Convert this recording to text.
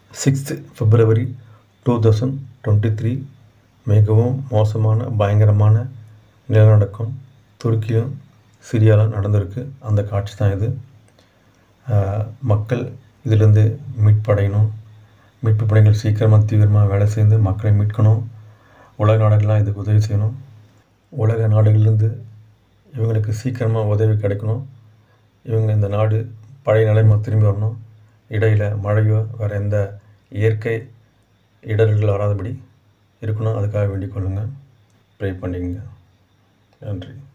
sixth February two thousand twenty three மிகவும் மோசமான பயங்கரமான நிலநடுக்கம் துருக்கியும் சிரியாவில் நடந்திருக்கு அந்த காட்சி தான் இது ஆஹ் மக்கள் இதிலிருந்து மீட்படையணும் மீட்பு படைகள் சீக்கிரமாக தீவிரமாக வேலை செய்து மக்களை மீட்கணும் உலக நாடுகள்லாம் இதுக்கு உதவி செய்யணும் உலக நாடுகள்லேருந்து இவங்களுக்கு சீக்கிரமாக உதவி கிடைக்கணும் இவங்க இந்த நாடு பழைய நிலைமை திரும்பி வரணும் இடையில் மழையோ வேறு எந்த இயற்கை இடர்கள் வராதபடி இருக்கணும் அதுக்காக வேண்டிக் கொள்ளுங்கள் ப்ரே பண்ணிக்கங்க நன்றி